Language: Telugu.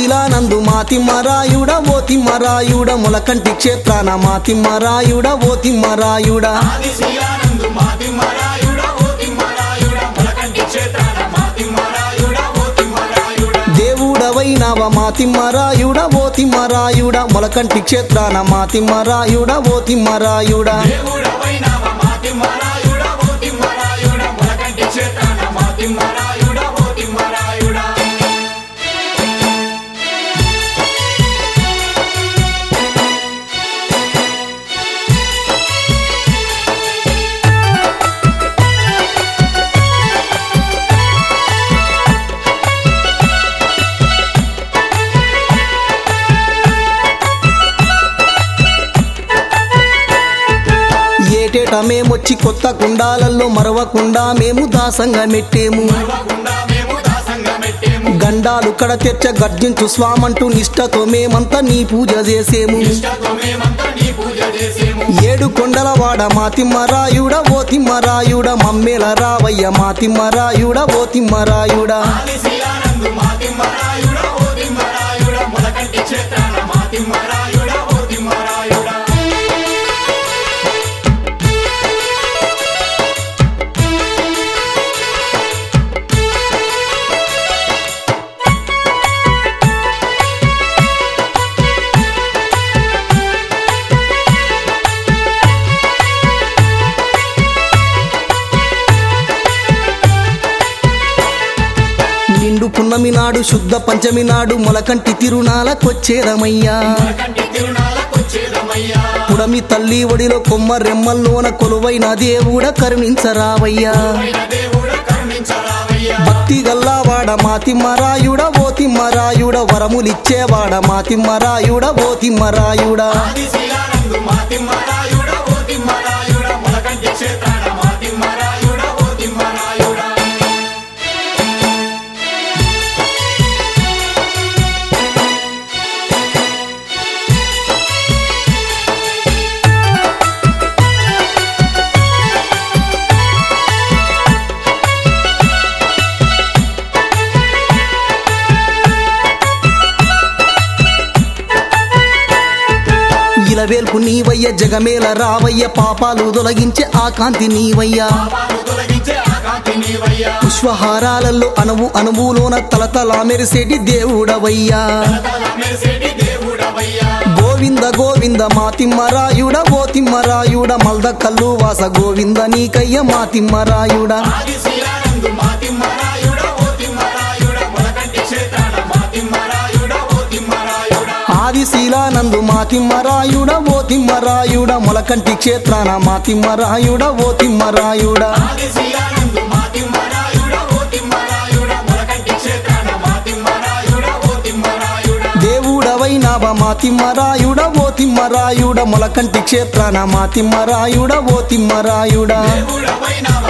ఆదిశీలానందు మాతిమ్మరాయుడ ఓ తిమ్మరాయుడ మొలకంటి క్షేత్రాన మాతిమ్మరాయుడ ఓ తిమ్మరాయుడ ఆదిశీలానందు మాతిమ్మరాయుడ ఓ తిమ్మరాయుడ మొలకంటి క్షేత్రాన మాతిమ్మరాయుడ ఓ తిమ్మరాయుడ దేవుడవైనవ మాతిమ్మరాయుడ ఓ తిమ్మరాయుడ మొలకంటి క్షేత్రాన మాతిమ్మరాయుడ ఓ తిమ్మరాయుడ దేవుడవైనవ మాతిమ్మరాయుడ ఓ తిమ్మరాయుడ మొలకంటి క్షేత్రాన మాతిమ్మరాయుడ ఓ తిమ్మరాయుడ ఏటేట మేమొచ్చి కొత్త కుండాలల్లో మరవకుండా మేము దాసంగా మెట్టేము మరవకుండా మేము దాసంగా మెట్టేము గండాలు కడ తెచ్చ గర్జించు స్వామంటూ నిష్టతో మేమంతా నీ పూజ చేసేము ఇష్టతో మేమంతా నీ పూజ చేసేము ఏడు కొండల వాడ మాతిమ్మరాయుడ ఓ తిమ్మరాయుడ మమ్మేల రావయ్య మాతిమ్మరాయుడ ఓ తిమ్మరాయుడ ఆదిశీలానందు మాతిమ్మరాయుడ ఓ తిమ్మరాయుడ మొలకంటి క్షేత్రాన మాతిమ్మరాయుడ ఓ తిమ్మరాయుడ నిండు పున్నమి నాడు శుద్ధ పంచమి నాడు మొలకంటి తిరునాలకొచ్చేదమయ్యా మొలకంటి తిరునాళ్ళకొచ్చేదమయ్యా పుడమి తల్లి ఒడిలో కొమ్మ రెమ్మల్లోన కొలువైన దేవుడ కరుణించరావయ్యా పైన దేవుడ కరుణించరావయ్యా భక్తి గల్లావాడ మాతిమ్మరాయుడ ఓ తిమ్మరాయుడ వరములిచ్చేవాడ మాతిమ్మరాయుడ ఓ తిమ్మరాయుడ ఆదిశీలానందు మాతిమ్మరాయుడ ఓ తిమ్మరాయుడ మొలకంటి క్షేత్రాన మాతిమ్మరాయుడ ఓ తిమ్మరాయుడ ఇలవేల్పు నీవయ్య జగమేల రావయ్య పాపాలు తొలగించే ఆ కాంతి నీవయ్యా పాపాలు తొలగించే ఆకాంతి నీవయ్యా పుష్పహారాలలో అణువు అణువులోన తలతల మెరిసేటి దేవుడవయ్యా తల మెరిసేటి దేవుడవయ్యా గోవింద గోవింద మాతిమ్మరాయుడ ఓ తిమ్మరాయుడ మల్ద కల్లు వాస గోవింద నీకయ్య మాతిమ్మరాయుడ ఆదిశీలానందు మాతిమ్మరాయుడ ఓ తిమ్మరాయుడ మొలకంటి క్షేత్రాన మాతిమ్మరాయుడ ఓ తిమ్మరాయుడ ఆదిశీలానందు మాతిమ్మరాయుడ ఓ తిమ్మరాయుడ మొలకంటి క్షేత్రాన మాతిమ్మరాయుడ ఓ తిమ్మరాయుడ ఆదిశీలానందు మాతిమ్మరాయుడ ఓ తిమ్మరాయుడ మొలకంటి క్షేత్రాన మాతిమ్మరాయుడ ఓ తిమ్మరాయుడ దేవుడవైనవ మాతిమ్మరాయుడ ఓ తిమ్మరాయుడ మొలకంటి క్షేత్రాన మాతిమ్మరాయుడ ఓ తిమ్మరాయుడ దేవుడవైనవ